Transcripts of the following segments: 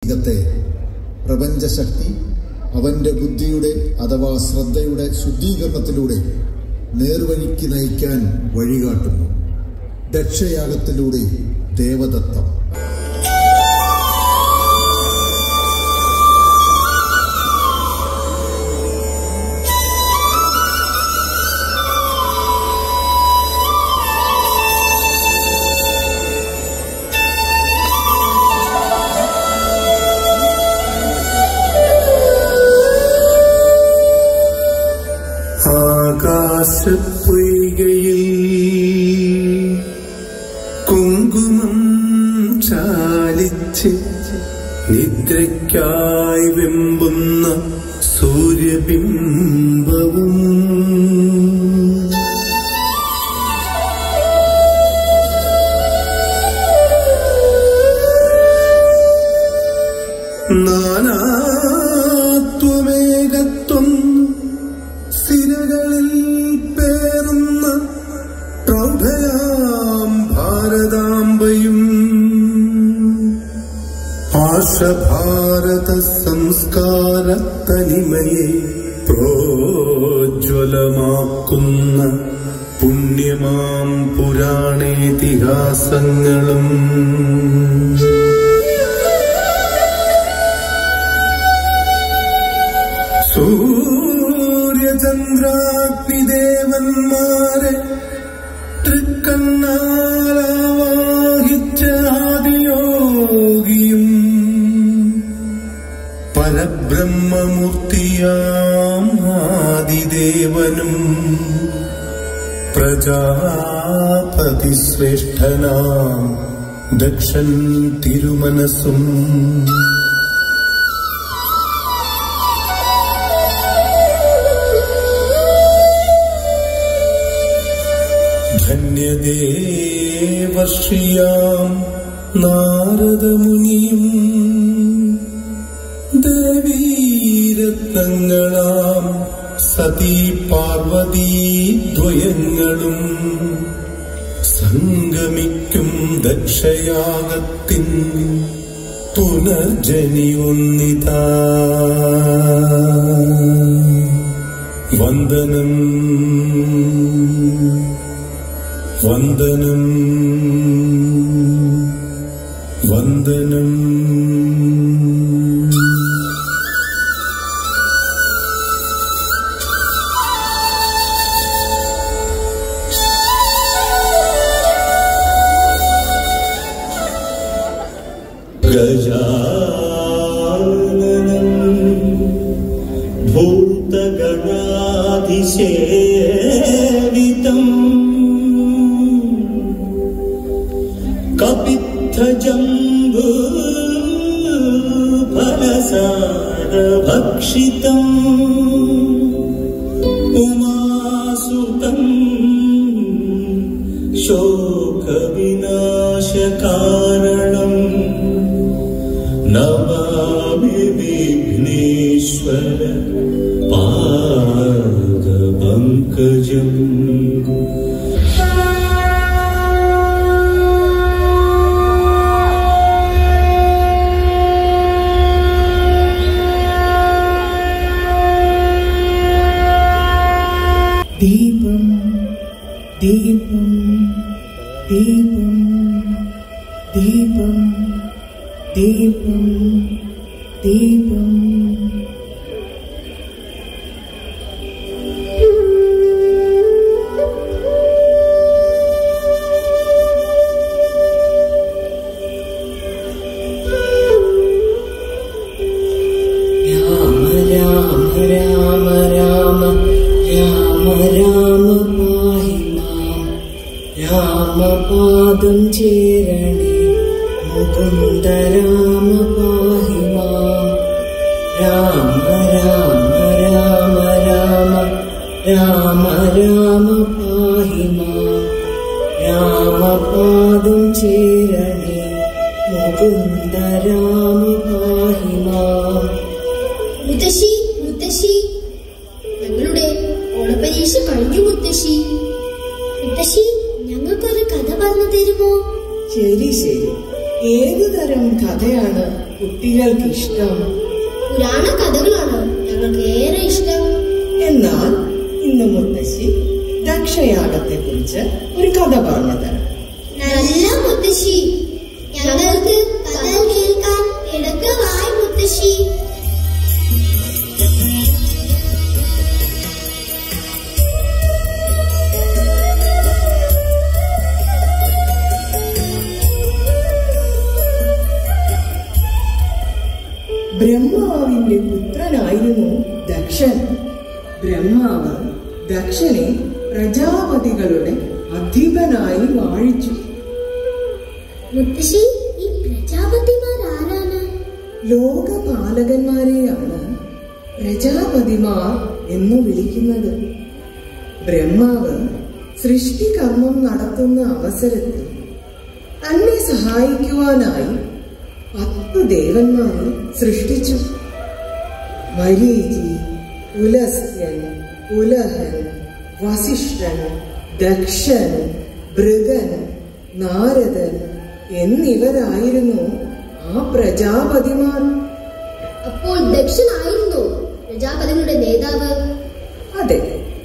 പ്രതീകത്തെ പ്രപഞ്ചശക്തി അവന്റെ ബുദ്ധിയുടെ അഥവാ ശ്രദ്ധയുടെ ശുദ്ധീകരണത്തിലൂടെ നേർവഴിക്ക് നയിക്കാൻ വഴികാട്ടുന്നു ദക്ഷയാഗത്തിലൂടെ ദേവദത്തം ആകാശപ്പൊയ്കയിൽ കുങ്കുമം ചാലിച്ച് നിദ്രയ്ക്കായി വെമ്പുന്ന സൂര്യബിംബവും നാനാത്വമേകത്വം സിരകളിൽ പേറുന്ന പ്രൗഢയാം ഭാരതാംബയും ആശഭാരത സംസ്കാര തനിമയെ പ്രോജ്വലമാക്കുന്ന പുണ്യമാം പുരാണേതിഹാസങ്ങളും സൂര്യചന്ദ്രാഗ്നിദേവന്മാരെ തൃക്കണ്ണാലാവാഹിച്ച ആദിയോഗിയും പരബ്രഹ്മമൂർത്തിയാം ആദിദേവനും പ്രജാപതിശ്രേഷ്ഠനാം ദക്ഷൻ തിരുമനസ്സും ധന്യദേവർഷിയാം നാരദമുനിയും ദേവീരത്നങ്ങളാം സതീ പാർവതീ ദ്വയങ്ങളും സംഗമിക്കും ദക്ഷയാഗത്തിൻ പുനർജനി ഒന്നിതാ വന്ദനം വന്ദനം വന്ദനം गजाननम् भूतगणाधिसेवितम् कपित्थजम्बू फलसारभक्षितम् उमासुतम् शोकविनाशकारणम् नमामि विघ्नेश्वर पादपङ्कजम् ദീപം ദീപം ദീപം ദീപം ദീപം ദീപം രാമ രാമ രാമ രാമ രാമ രാമ പാഹി മാം രാമപാദം ചേരണേ മുകുന്ദ രാമ പാഹി മാം രാമ രാമ രാമ രാമ രാമ രാമ പാഹി മാം രാമപാദം ചേരണേ മുകുന്ദ രാമ പാഹി മാം മുത്തശ്ശി മുത്തശ്ശി ഞങ്ങളുടെ ഓണപരീക്ഷ കഴിഞ്ഞു മുത്തശ്ശി മുത്തശ്ശി ഞങ്ങൾക്കൊരു കഥ പറഞ്ഞു തരുമോ ശരി ശരി ഏതു തരം കഥയാണ് കുട്ടികൾക്ക് ഇഷ്ടം പുരാണ കഥകളാണ് ഞങ്ങൾക്ക് ഏറെ ഇഷ്ടം എന്നാൽ ഇന്ന് മുത്തശ്ശി ദക്ഷയാഗത്തെ കുറിച്ച് ഒരു കഥ പറഞ്ഞു തരാം നല്ല മുത്തശ്ശി ഞങ്ങൾക്ക് കഥ കേൾക്കാൻ ഇടക്ക് വായ് മുത്തശ്ശി ബ്രഹ്മാവിന്റെ പുത്രനായിരുന്നു ദക്ഷൻ ബ്രഹ്മാവ് ദക്ഷനെ പ്രജാപതികളുടെ അധിപനായി വാഴിച്ചു മുത്തശ്ശി ഈ പ്രജാപതിമാർ ആരാണ് ലോകപാലകന്മാരെയാണ് പ്രജാപതിമാർ എന്ന് വിളിക്കുന്നത് ബ്രഹ്മാവ് സൃഷ്ടികർമ്മം നടത്തുന്ന അവസരത്തിൽ തന്നെ സഹായിക്കുവാനായി പത്ത് ദേവന്മാരെ സൃഷ്ടിച്ചു മരീചി പുലസ്ത്യൻ പുലഹൻ വസിഷ്ഠൻ ദക്ഷൻ ഭൃഗൻ നാരദൻ എന്നിവരായിരുന്നു ആ പ്രജാപതിമാർ അപ്പോൾ ദക്ഷനായിരുന്നു പ്രജാപതികളുടെ നേതാവ് അതെ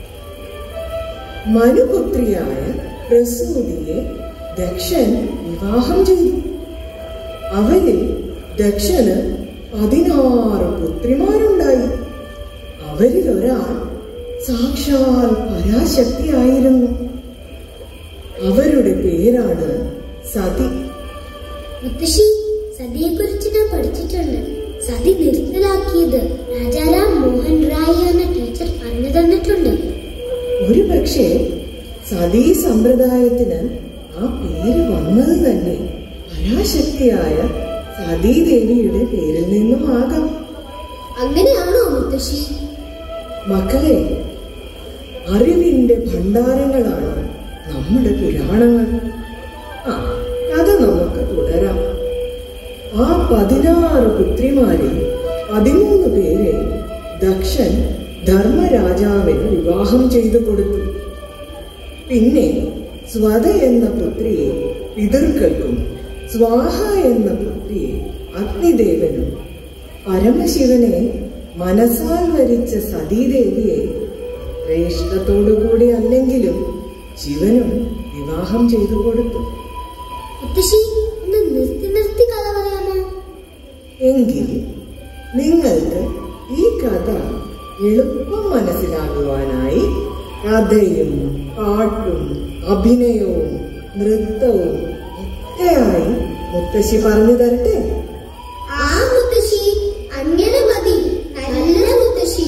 മനുപുത്രിയായ പ്രസൂതിയെ ദക്ഷൻ വിവാഹം ചെയ്തു അവരിൽ ദക്ഷന് പതിനാറ് പുത്രിമാരുണ്ടായി അവരിൽ ഒരാൾ സാക്ഷാൽ പരാശക്തിയായിരുന്നു അവരുടെ പേരാണ് സതി മുത്തശ്ശി സതിയെ കുറിച്ച് ഞാൻ പഠിച്ചിട്ടുണ്ട് സതി നിർത്തലാക്കിയത് രാജാറാം മോഹൻ റായ് എന്ന ടീച്ചർ പറഞ്ഞു തന്നിട്ടുണ്ട് ഒരു പക്ഷേ സതീ സമ്പ്രദായത്തിന് ആ പേര് വന്നത് തന്നെ പരാശക്തിയായ സതീദേവിയുടെ പേരിൽ നിന്നും ആകാം അങ്ങനെയാണോ മുത്തശ്ശി മക്കളെ അറിവിന്റെ ഭണ്ഡാരങ്ങളാണ് നമ്മുടെ പുരാണങ്ങൾ ആ കഥ നമുക്ക് തുടരാം ആ പതിനാറ് പുത്രിമാരിൽ പതിമൂന്ന് പേരെ ദക്ഷൻ ധർമ്മരാജാവിന് വിവാഹം ചെയ്തു കൊടുത്തു പിന്നെ സ്വത എന്ന പുത്രിയെ പിതൃക്കൾക്കും സ്വാഹ എന്ന പുത്രിയെ അഗ്നിദേവനും പരമശിവനെ മനസ്സാൽ വരിച്ച സതീദേവിയെ ശ്രേഷ്ഠത്തോടുകൂടി അല്ലെങ്കിലും ശിവനും വിവാഹം ചെയ്തു കൊടുത്തു മുത്തശ്ശി ഒന്ന് നിർത്തി നിർത്തി കഥ പറയാമോ എങ്കിൽ നിങ്ങൾക്ക് ഈ കഥ എളുപ്പം മനസ്സിലാകുവാനായി കഥയും പാട്ടും അഭിനയവും നൃത്തവും ഒക്കെയായി മുത്തശ്ശി പറഞ്ഞു തരട്ടെ ആ മുത്തശ്ശി അങ്ങനെ മതി നല്ല മുത്തശ്ശി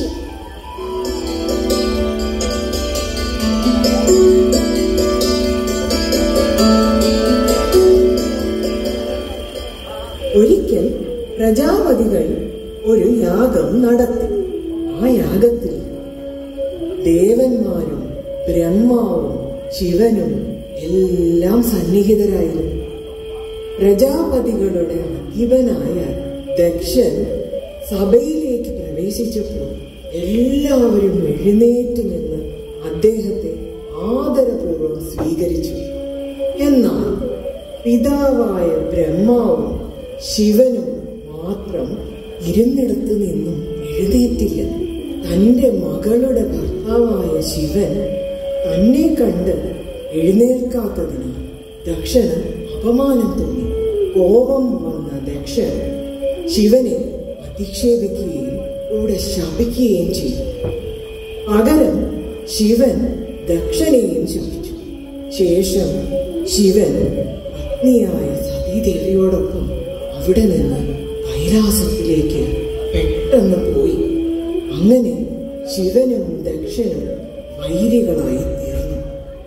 ഒരിക്കൽ പ്രജാപതികൾ ഒരു യാഗം നടത്തി ആ യാഗത്തിൽ ദേവന്മാരും ബ്രഹ്മാവും ശിവനും എല്ലാം സന്നിഹിതരായിരുന്നു പ്രജാപതികളുടെ അധിപനായ ദക്ഷൻ സഭയിലേക്ക് പ്രവേശിച്ചപ്പോൾ എല്ലാവരും എഴുന്നേറ്റ് നിന്ന് അദ്ദേഹത്തെ ആദരപൂർവ്വം സ്വീകരിച്ചു എന്നാൽ പിതാവായ ബ്രഹ്മാവും ശിവനും മാത്രം ഇരുന്നിടത്ത് നിന്നും എഴുന്നേറ്റില്ല തന്റെ മകളുടെ ഭർത്താവായ ശിവൻ തന്നെ കണ്ട് എഴുന്നേൽക്കാത്തതിന് ദക്ഷന് അപമാനം തോന്നി കോപം വന്ന ദക്ഷൻ ശിവനെ അധിക്ഷേപിക്കുകയും കൂടെ ശപിക്കുകയും ചെയ്തു പകരം ശിവൻ ദക്ഷനെയും ശപിച്ചു ശേഷം ശിവൻ പത്നിയായ സതീദേവിയോടൊപ്പം അവിടെ നിന്ന് കൈലാസത്തിലേക്ക് പെട്ടെന്ന് പോയി അങ്ങനെ ശിവനും ദക്ഷനും വൈരികളായി തീർന്നു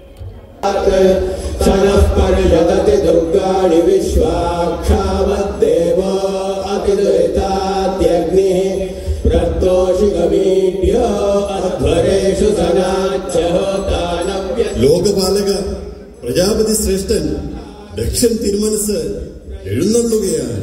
सनः पर्यदति दुर्गाणि विश्वाक्षावद्देव अतिदुरिताद्यग्निः प्रत्तोषिकमीड्य अध्वरेषु सनाच्यः दानव्य ലോകപാലക പ്രജാപതി ശ്രേഷ്ഠൻ ദക്ഷൻ തിരുമനസ് എഴുന്നള്ളുകയാണ്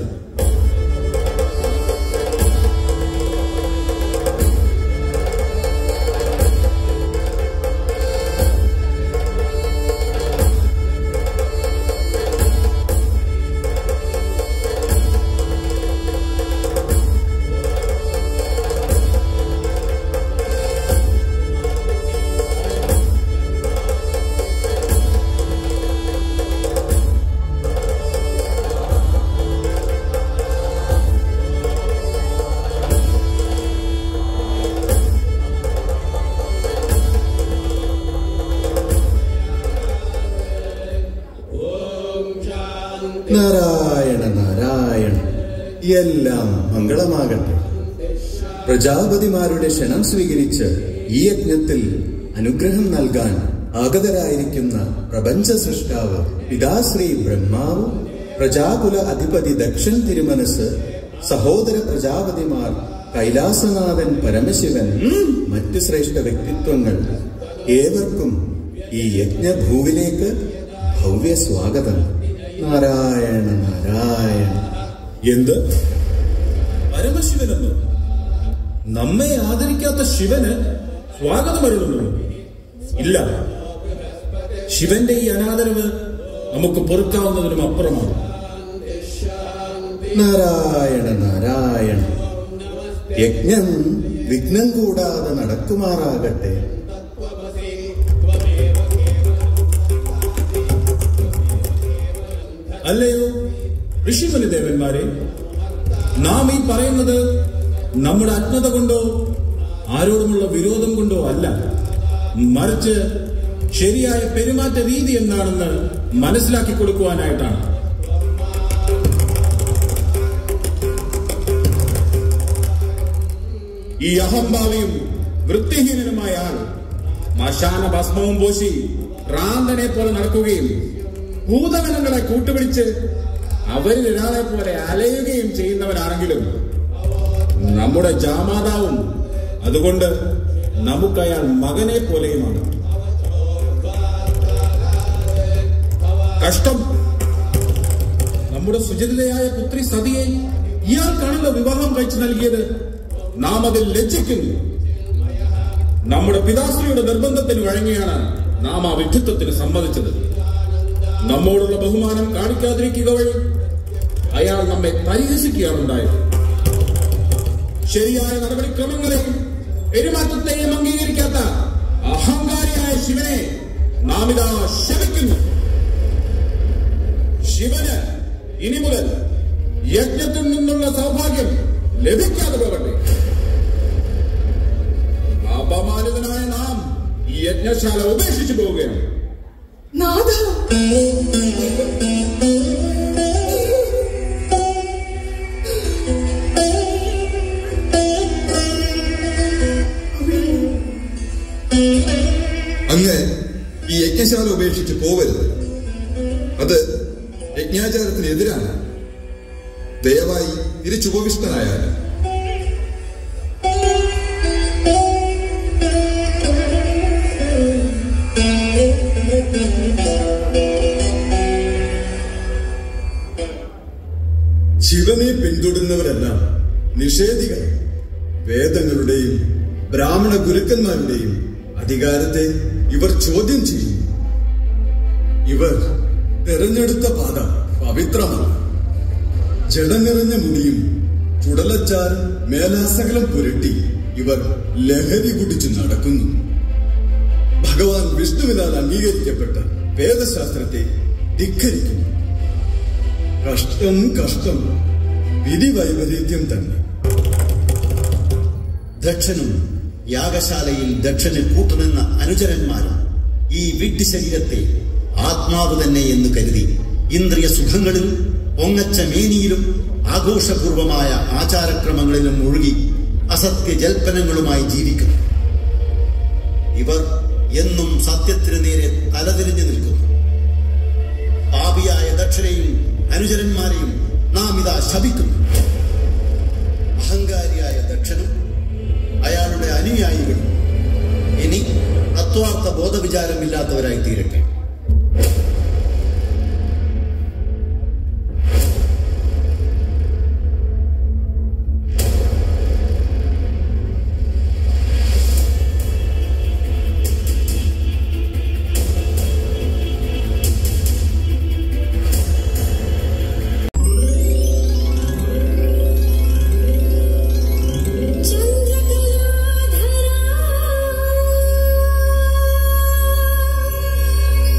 നാരായണ നാരായണ എല്ലാം മംഗളമാകട്ടെ പ്രജാപതിമാരുടെ ക്ഷണം സ്വീകരിച്ച് ഈ യജ്ഞത്തിൽ അനുഗ്രഹം നൽകാൻ ആഗതരായിരിക്കുന്ന പ്രപഞ്ച സൃഷ്ടാവ് പിതാശ്രീ ബ്രഹ്മാവ് പ്രജാകുല അധിപതി ദക്ഷൻ തിരുമനസ് സഹോദര പ്രജാപതിമാർ കൈലാസനാഥൻ പരമശിവൻ മറ്റ് ശ്രേഷ്ഠ വ്യക്തിത്വങ്ങൾ ഏവർക്കും ഈ യജ്ഞഭൂവിലേക്ക് ഭവ്യ സ്വാഗതം നാരായണ നാരായണ എന്ത് പരമശിവനെന്ന് നമ്മെ ആദരിക്കാത്ത ശിവന് സ്വാഗതമരുളുന്നു ഇല്ല ശിവന്റെ ഈ അനാദരവ് നമുക്ക് പൊറുക്കാവുന്നതിനും അപ്പുറമാണ് നാരായണ നാരായണ യജ്ഞം വിഘ്നം കൂടാതെ നടക്കുമാറാകട്ടെ അല്ലയോ ഋഷിമുനി ദേവന്മാരെ നാം ഈ പറയുന്നത് നമ്മുടെ അജ്ഞത കൊണ്ടോ ആരോടുമുള്ള വിരോധം കൊണ്ടോ അല്ല മറിച്ച് ശരിയായ പെരുമാറ്റ രീതി എന്താണെന്ന് മനസ്സിലാക്കി കൊടുക്കുവാനായിട്ടാണ് ഈ അഹംഭാവിയും വൃത്തിഹീനനുമായ ആൾ മശാന ഭസ്മവും പോശി ഭ്രാന്തനെ പോലെ നടക്കുകയും ഭൂതഗണങ്ങളെ കൂട്ടുപിടിച്ച് അവരിൽ ഒരാളെ പോലെ അലയുകയും ചെയ്യുന്നവനാണെങ്കിലും നമ്മുടെ ജാമാതാവും അതുകൊണ്ട് നമുക്കയാൾ മകനെ പോലെയുമാണ് കഷ്ടം നമ്മുടെ സുചരിതയായ പുത്രി സതിയെ ഇയാൾക്കാണല്ലോ വിവാഹം കഴിച്ചു നൽകിയത് നാം അതിൽ ലജ്ജിക്കുന്നു നമ്മുടെ പിതാശ്രീയുടെ നിർബന്ധത്തിന് വഴങ്ങിയാണ് നാം ആ വിഡ്ഢിത്വത്തിന് സമ്മതിച്ചത് നമ്മോടുള്ള ബഹുമാനം കാണിക്കാതിരിക്കുക വഴി അയാൾ നമ്മെ പരിഹസിക്കുകയാണ് ഉണ്ടായത് ശരിയായ നടപടിക്രമങ്ങളെയും പെരുമാറ്റത്തെയും അംഗീകരിക്കാത്ത അഹങ്കാരിയായ ശിവനെ നാം ഇതാ ശമിക്കുന്നു ശിവന് ഇനി മുതൽ യജ്ഞത്തിൽ നിന്നുള്ള സൗഭാഗ്യം ലഭിക്കാതെ പോകട്ടെ അപമാനിതനായ നാം ഈ യജ്ഞശാല ഉപേക്ഷിച്ചു പോവുകയാണ് നാഥ അങ്ങ് ഈ യജ്ഞശാല ഉപേക്ഷിച്ച് പോവരുത് അത് യജ്ഞാചാരത്തിനെതിരാണ് ദയവായി തിരിച്ചുപവിഷ്ടനായാൽ ശിവനെ പിന്തുടരുന്നവരെല്ലാം നിഷേധികൾ വേദങ്ങളുടെയും ബ്രാഹ്മണ ഗുരുക്കന്മാരുടെയും അധികാരത്തെ ഇവർ ചോദ്യം ചെയ്യുന്നു ഇവർ തെരഞ്ഞെടുത്ത പാത പവിത്രമാണ് ജഡം നിറഞ്ഞ മുടിയും ചുടലച്ചാരും മേലാസകലം പുരട്ടി ഇവർ ലഹരി കുടിച്ചു നടക്കുന്നു ഭഗവാൻ വിഷ്ണുവിനാൽ അംഗീകരിക്കപ്പെട്ട വേദശാസ്ത്രത്തെ ധിക്കരിക്കുന്നു കഷ്ടം കഷ്ടം വിധി വൈപരീത്യം തന്നെ ദക്ഷനും യാഗശാലയിൽ ദക്ഷന് കൂട്ടുനിന്ന അനുചരന്മാരും ഈ വിഡ്ഢി ശരീരത്തെ ആത്മാവ് തന്നെ എന്ന് കരുതി ഇന്ദ്രിയ സുഖങ്ങളിലും പൊങ്ങച്ച മേനിയിലും ആഘോഷപൂർവമായ ആചാരക്രമങ്ങളിലും മുഴുകി അസത്യ ജൽപ്പനങ്ങളുമായി ജീവിക്കുന്നു ഇവർ എന്നും സത്യത്തിനു നേരെ തലതിരിഞ്ഞു നിൽക്കുന്നു പാപിയായ ദക്ഷനെയും അനുചരന്മാരെയും നാം ഇതാ ശപിക്കുന്നു അഹങ്കാരിയായ ദക്ഷനും അയാളുടെ അനുയായികളും ഇനി തത്വാർത്ഥ ബോധവിചാരമില്ലാത്തവരായി തീരട്ടെ ചന്ദ്രകലാധരാ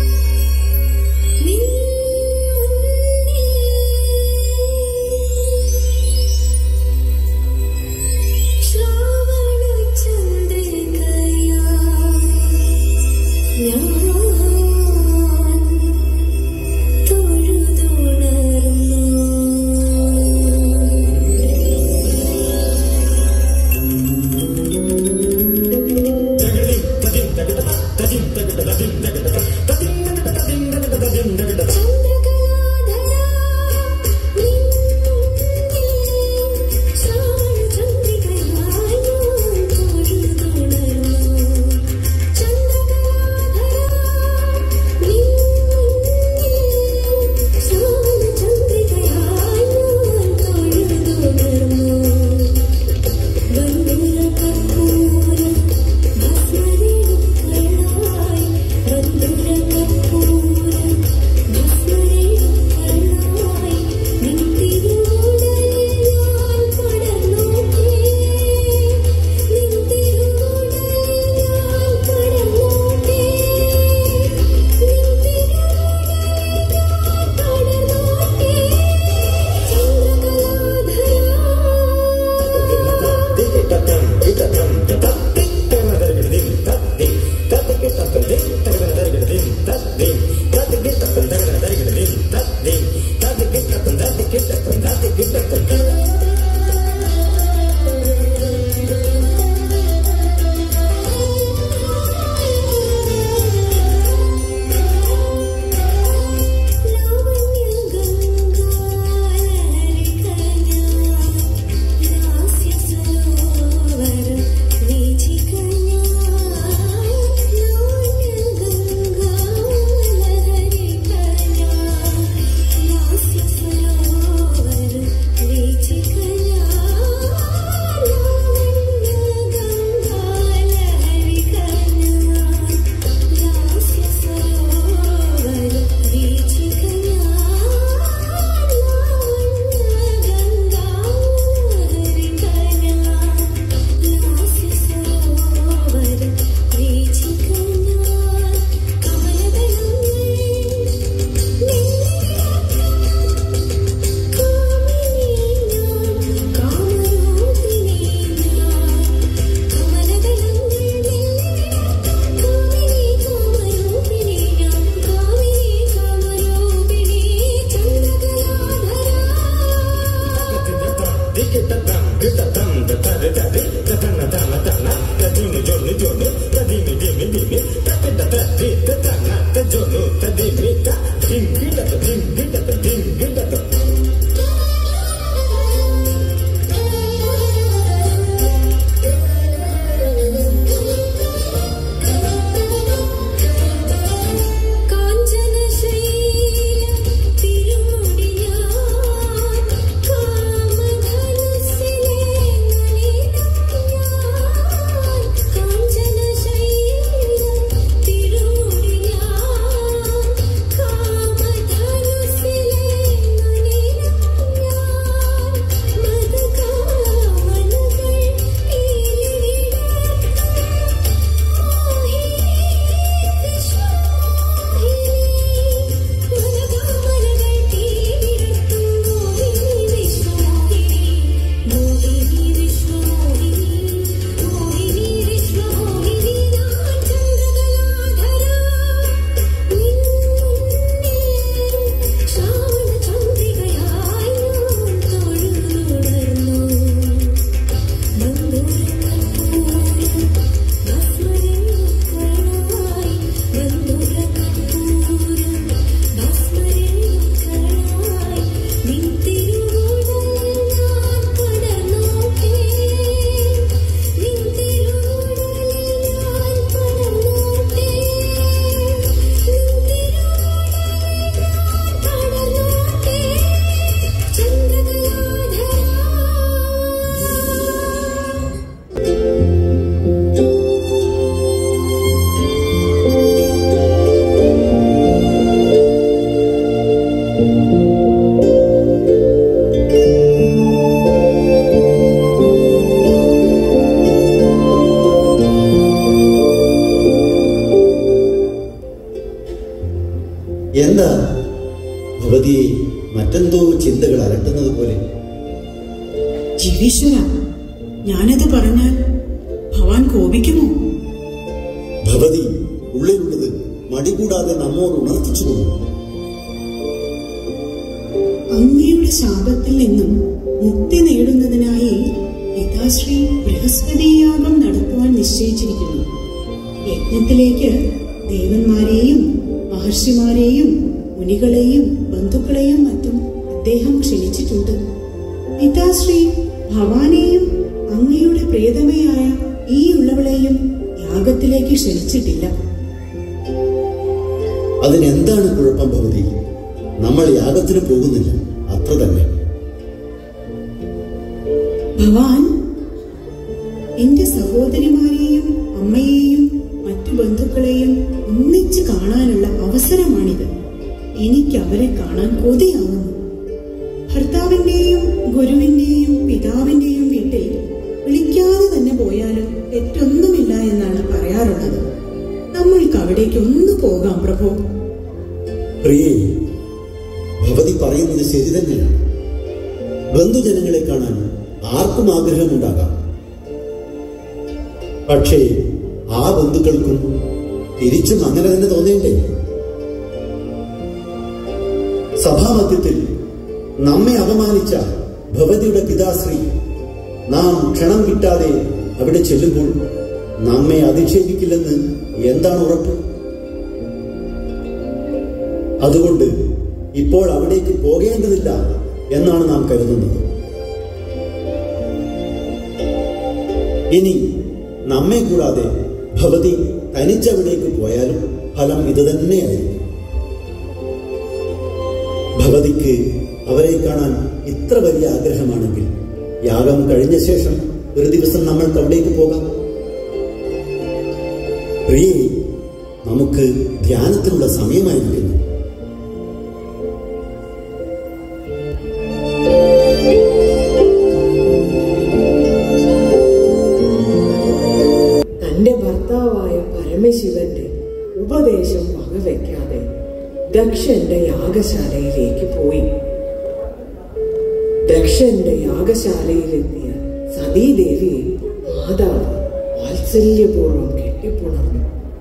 ഭവതിയെ മറ്റെന്തോ ചിന്തകൾ അലട്ടുന്നത് പോലെ ജീവേശ്വര ഞാനത് പറഞ്ഞാൽ ഭവാൻ കോപിക്കുമോ ഭവതി ഉള്ളിലുള്ളത് മടികൂടാതെ നമ്മോട് ഉണർത്തിച്ചു കൊള്ളു അങ്ങയുടെ ശാപത്തിൽ നിന്നും മുക്തി നേടുന്നതിനായി പിതാശ്രീ ബൃഹസ്പതി യാഗം നടത്തുവാൻ നിശ്ചയിച്ചിരിക്കുന്നു യജ്ഞത്തിലേക്ക് ദേവന്മാരെയും മഹർഷിമാരെയും മുനികളെയും ബന്ധുക്കളെയും മറ്റും അദ്ദേഹം ക്ഷണിച്ചിട്ടുണ്ട് പിതാശ്രീ ഭവാനെയും അങ്ങയുടെ പ്രിയതമയായ ഈ ഉള്ളവളെയും യാഗത്തിലേക്ക് ക്ഷണിച്ചിട്ടില്ല അതിനെന്താണ് കുഴപ്പം ഭവതി നമ്മൾ യാഗത്തിന് പോകുന്നില്ല അത്ര തന്നെ ഭവാൻ എന്റെ സഹോദരിമാരെയും അമ്മയെയും മറ്റു ബന്ധുക്കളെയും ഒന്നിച്ച് കാണാനുള്ള അവസരമാണിത് എനിക്ക് അവരെ കാണാൻ കൊതിയാവുന്നു ഭർത്താവിന്റെയും ഗുരുവിന്റെയും പിതാവിന്റെയും വീട്ടിൽ വിളിക്കാതെ തന്നെ പോയാലും തെറ്റൊന്നുമില്ല എന്നാണ് പറയാറുള്ളത് നമ്മൾക്ക് അവിടേക്ക് ഒന്ന് പോകാം പ്രഭു പ്രിയേ ഭവതി പറയുന്നത് ശരി തന്നെയാണ് ബന്ധുജനങ്ങളെ കാണാൻ ആർക്കും ആഗ്രഹമുണ്ടാകാം പക്ഷേ ആ ബന്ധുക്കൾക്കും തിരിച്ചും അങ്ങനെ തന്നെ തോന്നേണ്ടേ സഭാമധ്യത്തിൽ നമ്മെ അപമാനിച്ച ഭവതിയുടെ പിതാശ്രീ നാം ക്ഷണം കിട്ടാതെ അവിടെ ചെല്ലുമ്പോൾ നമ്മെ അധിക്ഷേപിക്കില്ലെന്ന് എന്താണ് ഉറപ്പ് അതുകൊണ്ട് ഇപ്പോൾ അവിടേക്ക് പോകേണ്ടതില്ല എന്നാണ് നാം കരുതുന്നത് ഇനി നമ്മെ കൂടാതെ ഭവതി തനിച്ചവിടേക്ക് പോയാലും ഫലം ഇത് തന്നെയായിരിക്കും ഭവതിക്ക് അവരെ കാണാൻ ഇത്ര വലിയ ആഗ്രഹമാണെങ്കിൽ യാഗം കഴിഞ്ഞ ശേഷം ഒരു ദിവസം നമ്മൾക്ക് അവിടേക്ക് പോകാം പ്രിയേ നമുക്ക് ധ്യാനത്തിനുള്ള സമയമായിരിക്കുന്നു തന്റെ ഭർത്താവായ പരമശിവന്റെ ഉപദേശം വകവെക്കാതെ ദക്ഷന്റെ യാഗശാലയിലേക്ക് പോയി ദക്ഷന്റെ യാഗശാലയിലെത്തിയ സതീദേവിയെ മാതാവ് വാത്സല്യപൂർവ്വം കെട്ടിപ്പുണർന്നു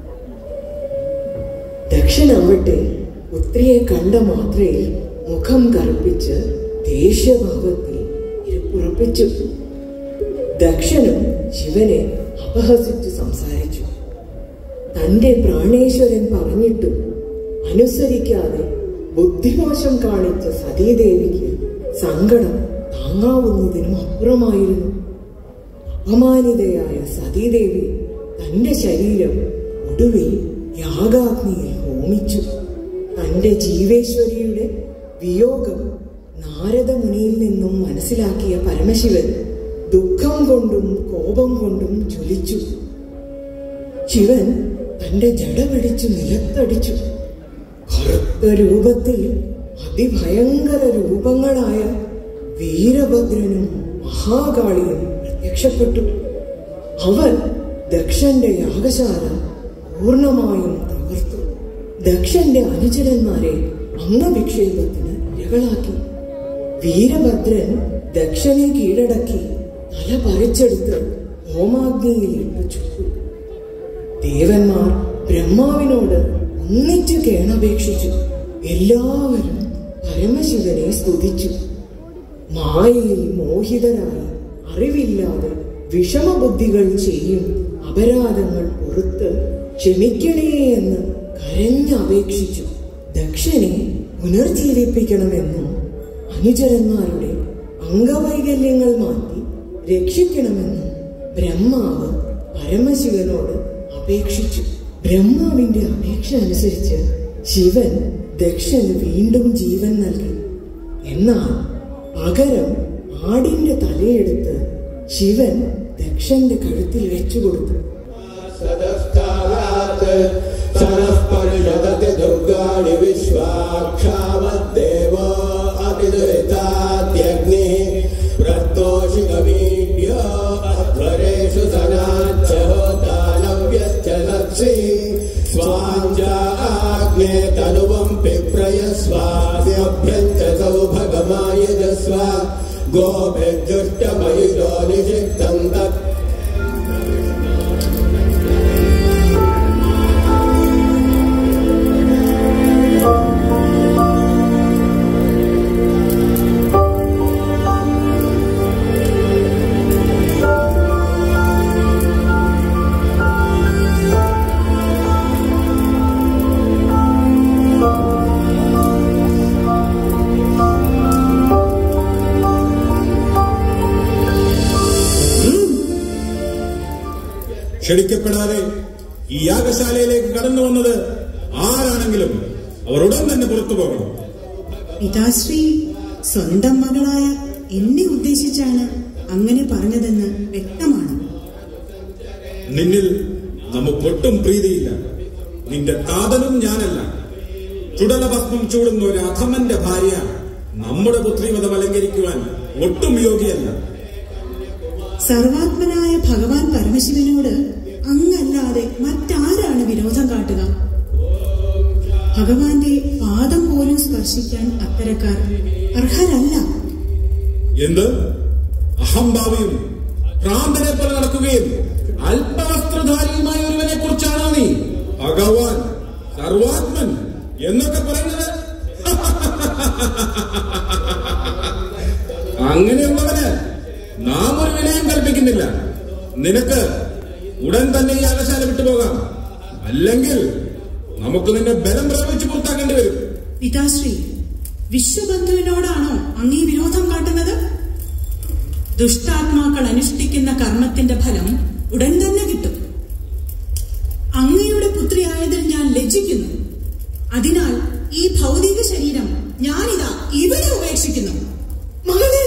ദക്ഷനാവട്ടെ പുത്രിയെ കണ്ട മാത്രയിൽ മുഖം കറുപ്പിച്ച് ദേഷ്യഭാവത്തിൽ ഇരിപ്പുറപ്പിച്ചു ദക്ഷനും ശിവനെ അപഹസിച്ച് സംസാരിച്ചു തന്റെ പ്രാണേശ്വരൻ പറഞ്ഞിട്ടും അനുസരിക്കാതെ ബുദ്ധിമോശം കാണിച്ച സതീദേവിക്ക് സങ്കടം താങ്ങാവുന്നതിനും അപ്പുറമായിരുന്നു അപമാനിതയായ സതീദേവി തന്റെ ശരീരം ഒടുവിൽ യാഗാഗ്നിയിൽ ഹോമിച്ചു തന്റെ ജീവേശ്വരിയുടെ വിയോഗം നാരദമുനിയിൽ നിന്നും മനസ്സിലാക്കിയ പരമശിവൻ ദുഃഖം കൊണ്ടും കോപം കൊണ്ടും ജ്വലിച്ചു ശിവൻ തന്റെ ജട പിടിച്ചു നിലത്തടിച്ചു കറുത്ത രൂപത്തിൽ അതിഭയങ്കര രൂപങ്ങളായ വീരഭദ്രനും മഹാകാളിയും പ്രത്യക്ഷപ്പെട്ടു അവർ ദക്ഷന്റെ യാഗശാല പൂർണമായും തകർത്തു ദക്ഷന്റെ അനുചരന്മാരെ അംഗവിക്ഷേപത്തിന് ഇരകളാക്കി വീരഭദ്രൻ ദക്ഷനെ കീഴടക്കി തല പറിച്ചെടുത്ത് ഹോമാഗ്നിയിൽ ഇട്ടു ചുട്ടു ദേവന്മാർ ബ്രഹ്മാവിനോട് ഒന്നിച്ചു കേണപേക്ഷിച്ചു എല്ലാവരും പരമശിവനെ സ്തുതിച്ചു മായയിൽ മോഹിതരായി അറിവില്ലാതെ വിഷമബുദ്ധികൾ ചെയ്യും അപരാധങ്ങൾ പുറത്ത് ക്ഷമിക്കണേ എന്ന് കരഞ്ഞപേക്ഷിച്ചു ദക്ഷനെ പുനർജീവിപ്പിക്കണമെന്നും അനുചരന്മാരുടെ അംഗവൈകല്യങ്ങൾ മാറ്റി രക്ഷിക്കണമെന്നും ബ്രഹ്മാവ് പരമശിവനോട് അപേക്ഷിച്ചു ബ്രഹ്മാവിന്റെ അപേക്ഷ അനുസരിച്ച് ശിവൻ ദക്ഷന് വീണ്ടും ജീവൻ നൽകി എന്നാൽ പകരം ആടിന്റെ തലയെടുത്ത് ശിവൻ ദക്ഷന്റെ കഴുത്തിൽ വെച്ചുകൊടുത്തു सनः परिषदति दुर्गाणि विश्वाक्षामद्देव अतिदुरिताद्यग्निः प्रत्तोषिकवीड्य अध्वरेषु सनाच्च दानव्यश्च लक्षि स्वाञ्जाग्ने तनुवं पिप्रय स्वा गोदास्यभ्यञ्च सौभगमायजस्व गोभिर्जुष्टमयुजो निषिक्तम् तत् ക്ഷണിക്കപ്പെടാതെ ഈ യാഗശാലയിലേക്ക് കടന്നു വന്നത് ആരാണെങ്കിലും അവർ ഉടൻ തന്നെ പുറത്തു പോകണം പിതാശ്രീ സ്വന്തം മകളായ എന്നെ ഉദ്ദേശിച്ചാണ് അങ്ങനെ പറഞ്ഞതെന്ന് വ്യക്തമാണ് നിന്നിൽ നമുക്കൊട്ടും പ്രീതിയില്ല നിന്റെ താതനും ഞാനല്ല ചുടലഭസ്മം ചൂടുന്ന ഒരു അധമന്റെ ഭാര്യ നമ്മുടെ പുത്രിമതം അലങ്കരിക്കുവാൻ ഒട്ടും യോഗ്യയല്ല സർവാത്മനായ ഭഗവാൻ പരമശിവനോട് അങ്ങല്ലാതെ മറ്റാരാണ് വിരോധം കാട്ടുക ഭഗവാന്റെ പാദം പോലും സ്പർശിക്കാൻ അത്തരക്കാർ അർഹരല്ല എന്ത് അഹംഭാവിയും ഭ്രാന്തനെ പോലെ നടക്കുകയും അല്പവസ്ത്രധാരിയുമായ ഒരുവനെ കുറിച്ചാണോ നീ ഭഗവാൻ സർവാത്മൻ എന്നൊക്കെ പറയുന്നത് അങ്ങനെയുള്ളവന് നാം ഒരു വിലയും കൽപ്പിക്കുന്നില്ല നിനക്ക് ഉടൻ തന്നെ ഈ യാഗശാല വിട്ടുപോകാം അല്ലെങ്കിൽ നമുക്ക് നിന്നെ ബലം പ്രയോഗിച്ച് പുറത്താക്കേണ്ടി വരും പിതാശ്രീ വിശ്വബന്ധുവിനോടാണോ അങ്ങീ വിരോധം കാട്ടുന്നത് ദുഷ്ടാത്മാക്കൾ അനുഷ്ഠിക്കുന്ന കർമ്മത്തിന്റെ ഫലം ഉടൻ തന്നെ കിട്ടും അങ്ങയുടെ പുത്രിയായതിൽ ഞാൻ ലജ്ജിക്കുന്നു അതിനാൽ ഈ ഭൗതിക ശരീരം ഞാനിതാ ഇവിടെ ഉപേക്ഷിക്കുന്നു മകളെ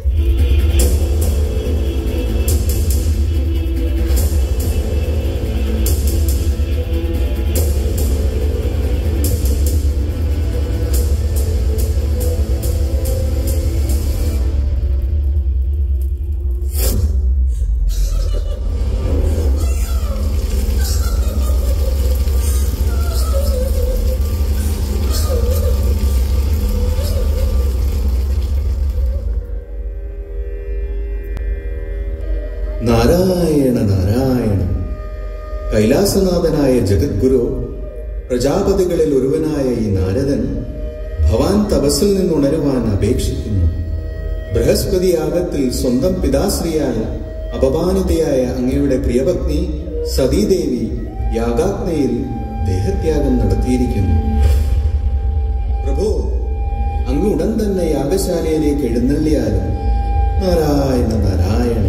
നാരായണ നാരായണ കൈലാസനാഥനായ ജഗദ്ഗുരു പ്രജാപതികളിൽ ഒരുവനായ ഈ നാരദൻ ഭവാൻ തപസ്സിൽ നിന്നുണരുവാൻ അപേക്ഷിക്കുന്നു ബൃഹസ്പതി യാഗത്തിൽ സ്വന്തം പിതാശ്രീയാൽ അപമാനിതയായ അങ്ങയുടെ പ്രിയപത്നി സതീദേവി യാഗാഗ്നയിൽ ദേഹത്യാഗം നടത്തിയിരിക്കുന്നു പ്രഭു അങ്ങ് ഉടൻ തന്നെ യാഗശാലയിലേക്ക് എഴുന്നള്ളിയാലും നാരായണ നാരായണ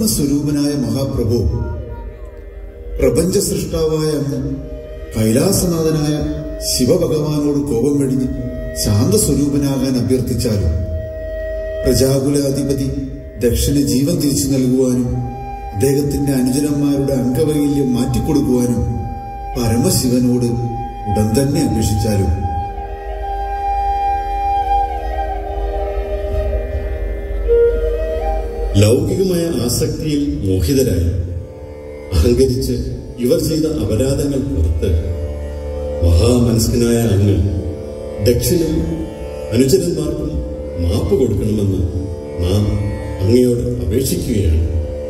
ശാന്തസ്വരൂപനായ മഹാപ്രഭു പ്രപഞ്ച സൃഷ്ടാവായ അങ്ങ് കൈലാസനാഥനായ ശിവഭഗവാനോട് കോപം വെടിഞ്ഞ് ശാന്തസ്വരൂപനാകാൻ അഭ്യർത്ഥിച്ചാലും പ്രജാകുലാധിപതി ദക്ഷന് ജീവൻ തിരിച്ചു നൽകുവാനും അദ്ദേഹത്തിന്റെ അനുജനന്മാരുടെ അംഗവൈകല്യം മാറ്റിക്കൊടുക്കുവാനും പരമശിവനോട് ഉടൻ തന്നെ അപേക്ഷിച്ചാലും ലൗകികമായ ആസക്തിയിൽ മോഹിതരായി അഹങ്കരിച്ച് ഇവർ ചെയ്ത അപരാധങ്ങൾ പുറത്ത് മഹാമനസ്കനായ അങ്ങ് ദക്ഷിണും അനുചരന്മാർക്കും മാപ്പ് കൊടുക്കണമെന്ന് നാം അങ്ങയോട് അപേക്ഷിക്കുകയാണ്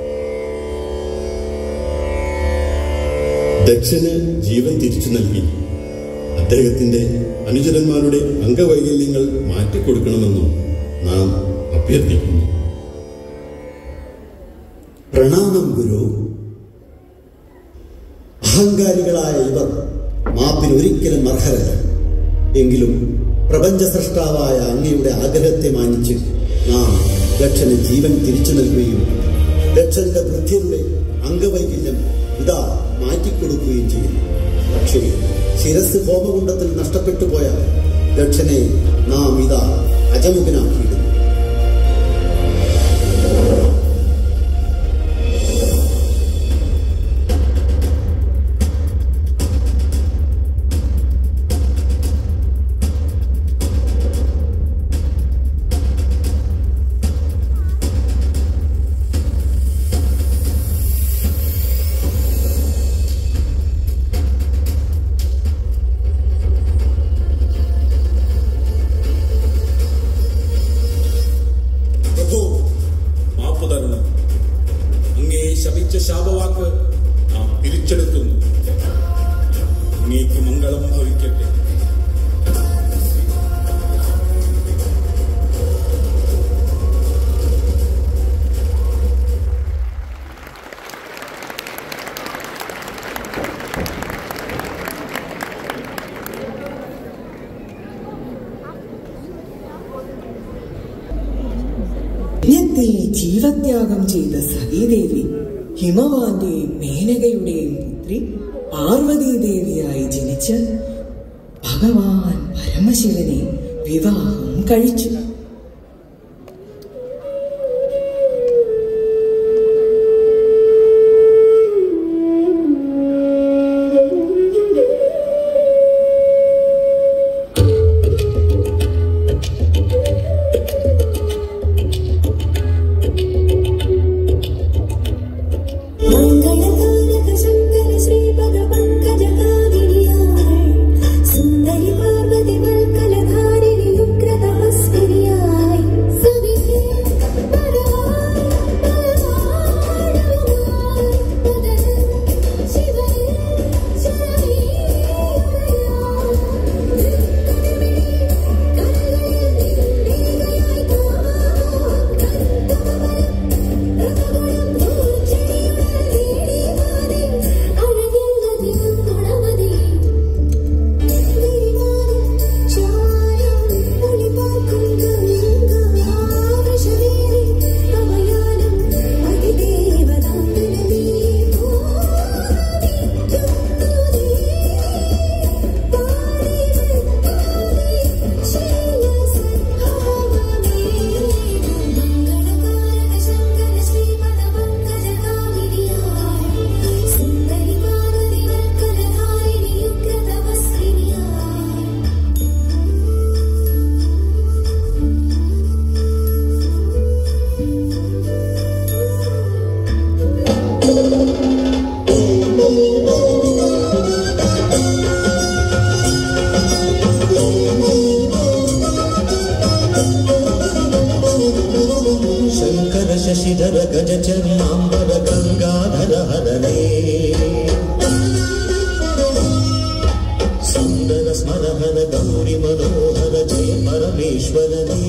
ദക്ഷന് ജീവൻ തിരിച്ചു നൽകി അദ്ദേഹത്തിന്റെ അനുചരന്മാരുടെ അംഗവൈകല്യങ്ങൾ മാറ്റിക്കൊടുക്കണമെന്നും നാം അഭ്യർത്ഥിക്കുന്നു പ്രണാമം ഗുരു അഹങ്കാരികളായ ഇവർ മാപ്പിന് ഒരിക്കലും അർഹരല്ല എങ്കിലും പ്രപഞ്ച സൃഷ്ടാവായ അങ്ങയുടെ ആഗ്രഹത്തെ മാനിച്ച് നാം ദക്ഷന് ജീവൻ തിരിച്ചു നൽകുകയും ദക്ഷന്റെ വൃദ്ധിയുടെ അംഗവൈകല്യം ഇതാ മാറ്റിക്കൊടുക്കുകയും ചെയ്യുന്നു പക്ഷേ ശിരസ് ഹോമകുണ്ടത്തിൽ നഷ്ടപ്പെട്ടു പോയ ദക്ഷനെ നാം ഇതാ അജമുഖനാക്കിയിടുന്നു പ്രഭു മാപ്പ് തരണം അങ്ങേ ശപിച്ച ശാപവാക്ക് നാം തിരിച്ചെടുക്കുന്നു അങ്ങേക്ക് മംഗളം ഭവിക്കട്ടെ യജ്ഞത്തിൽ ജീവത്യാഗം ചെയ്ത സതീദേവി ഹിമവാന്റെയും മേനകയുടെയും പുത്രി പാർവതീദേവിയായി ജനിച്ച് ഭഗവാൻ പരമശിവനെ വിവാഹം കഴിച്ചു മംഗളകാരക ശങ്കര ശ്രീപദ പങ്കജകാരിണിയായി സുന്ദരി പാർവതി വൽക്കലധാരിണി ഉഗ്ര തപസ്വിനിയായി സവിതേ പരമായി പരമാണുമായി പദന ശിവനേ ശങ്കര ശശിധര ഗജ ചർമാംബര ഗംഗാധര ഹരേ സുന്ദര സ്മരഹര ഗൗരി മനോഹര ജയ പരമേശ്വരനേ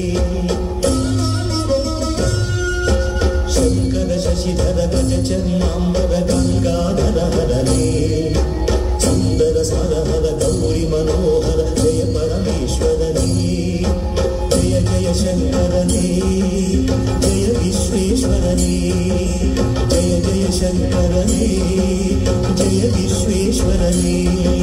ശങ്കര ശശിധര ഗജ ചർമാംബര ഗംഗാധര ഹരേ സുന്ദര സ്മരഹര ഗൗരി മനോഹര ജയ പരമേശ്വരനേ ജയ ജയ ശങ്കരനേ ജയ വിശ്വേശ്വരനേ ജയ ജയ ശങ്കരനേ ജയ വിശ്വേശ്വരനേ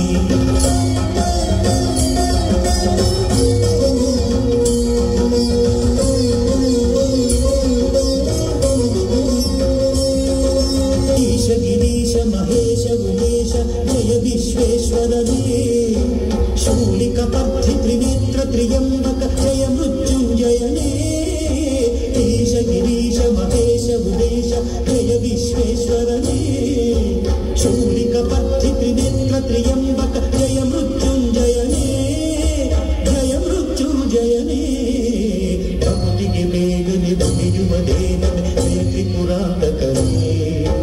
ईश गिरीश महेश उमेश जय विश्वेश्वरने शूलिकपर्थि त्रिनेत्र त्र्यम्बक जय मृत्युञ्जयने ईश गिरीश महेश उमेश जय विश्वेश्वरने शूलिकपर्थि त्रिनेत्र त्र्यम्बक जय मृत्युञ्जयने जय मृत्युञ्जयने ಭಕ್ತಿಗೆ ಬೇಗನೆ ನುಡಿಯುವ ದೇವನೇ ಜಯ ತ್ರಿಪುರಾಂತಕನೇ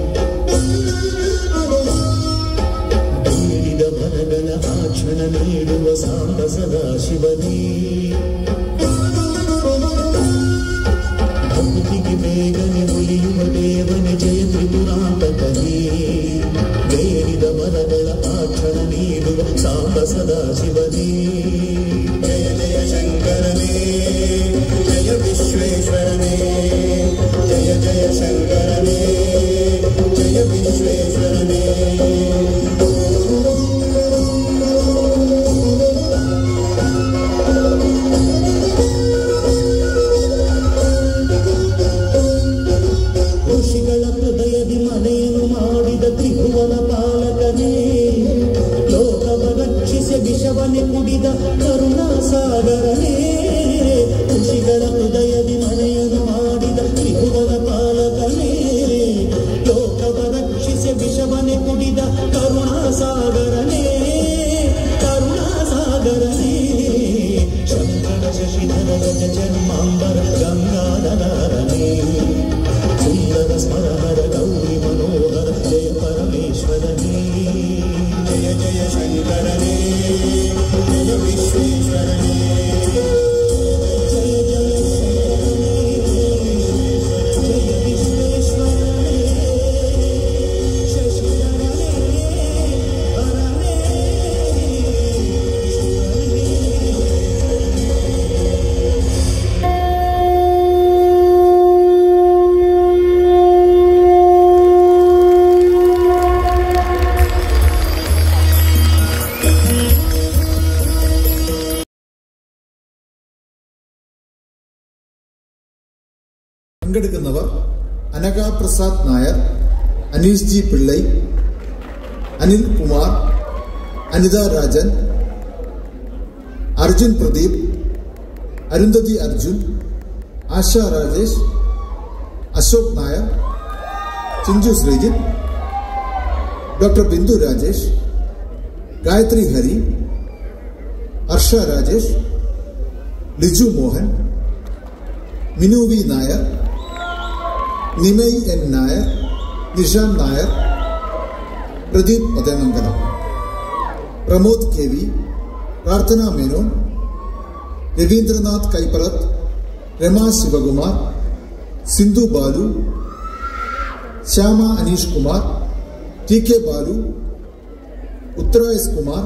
ಬೇಡಿದ ಮನಗಳ ಆಕ್ಷಣ ನೀಡುವ ಸಾಂಬ ಸದಾ ಶಿವನೇ ಭಕ್ತಿಗೆ ಬೇಗನೆ ಉಳಿಯುವ ದೇವನೇ ಜಯ ತ್ರಿಪುರಾಂತಕನೇ ಬೇಡಿದ ಮನಗಳ ಆಕ್ಷಣ ನೀಡುವ ಸಾಂಬ ಸದಾ ಶಿವನೇ ಜಯ ಜಯ ಶಂಕರನೇ ಜಯ ವಿಶ್ವೇಶ್ವರನೇ ಜಯ ಜಯ ಶಂಕರನೇ ಜಯ ವಿಶ್ವೇಶ್ವರನೇ ಋಷಿಗಳ ಹೃದಯದಿ ಮನೆಯನ್ನು ಮಾಡಿದ ತ್ರಿಭುವನ ಪಾಲಕನೇ ಲೋಕವ ರಕ್ಷಿಸಿ ವಿಷವನೆ ಕುಡಿದ ಕರುಣಾ ಸಾಗರನೇ ಋಷಿಗಳ ಹೃದಯದಿ ಮನೆಯನ್ನು ಮಾಡಿದ ತ್ರಿಭುವನ ಪಾಲಕನೇ ಲೋಕವ ರಕ್ಷಿಸಿ ವಿಷವನೆ ಕುಡಿದ ಕರುಣಾ ಸಾಗರನೇ ಕರುಣಾ ಸಾಗರನೇ ಶಂಕರ ಶಶಿಧರ ಗಜ ಜನ್ಮಾಂಬರ ಗಂಗಾಧರನೇ ಸುಂದರ ಸ್ಮರಹರ ಗೌರಿ ಮನೋಹರ ಜಯ ಪರಮೇಶ್ವರನೇ ಜಯ ಜಯ ಶಂಕರನೇ ಜಯ ವಿಶ್ವೇಶ್ವರನೇ ಜಯ ಜಯ ಜಯ ವಿಶ್ವೇಶ್ವರನೇ ಶಶಿಧರನೇ ಹರನೇ പങ്കെടുക്കുന്നവർ Anagha Prasad Nair Aneesh G Pillai Anil Kumar Anitha Rajan Arjun Pradeep Arundhati Arjun Asha Rajesh Ashok Nair Chinchu Sreejith doctor Bindu Rajesh Gayathri Hari Harsha Rajesh Liju Mohan Minu V Nair Nimay N Nair Nishan Nair Pradeep Pathamangalam Pramod K V Prarthana Menon Ravindranath Kaipparath Rama Sivakumar Sindhu Balu Shyama Aneesh Kumar T K Balu Uthara S Kumar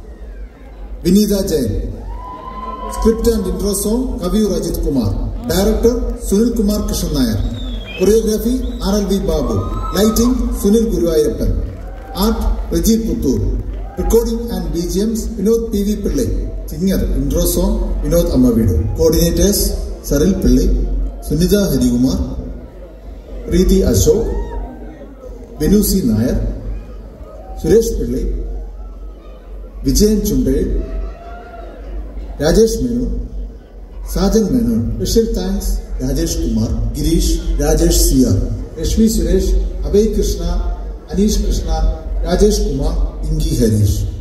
Vineetha Jayan script and intro song Kaviyoor Ajith Kumar director Sunil Kumar Krishnan Nair choreography R L V Babu lighting Sunil Guruvayurappan art Rejeeth Puthur recording and B G Ms Vinod P V Pillai singer intro song Vinod അമ്മവീട് coordinators Saril Pillai Sunitha Harikumar Preethi Ashok Benu C Nair Suresh Pillai Vijayan Chundel Rajesh Menon Sajan Menon special thanks Rajesh Kumar Girish Rajesh C R Reshmi Suresh Abhay Krishna Aneesh Krishna Rajesh Kumar ഇങ്കി ഹരീഷ്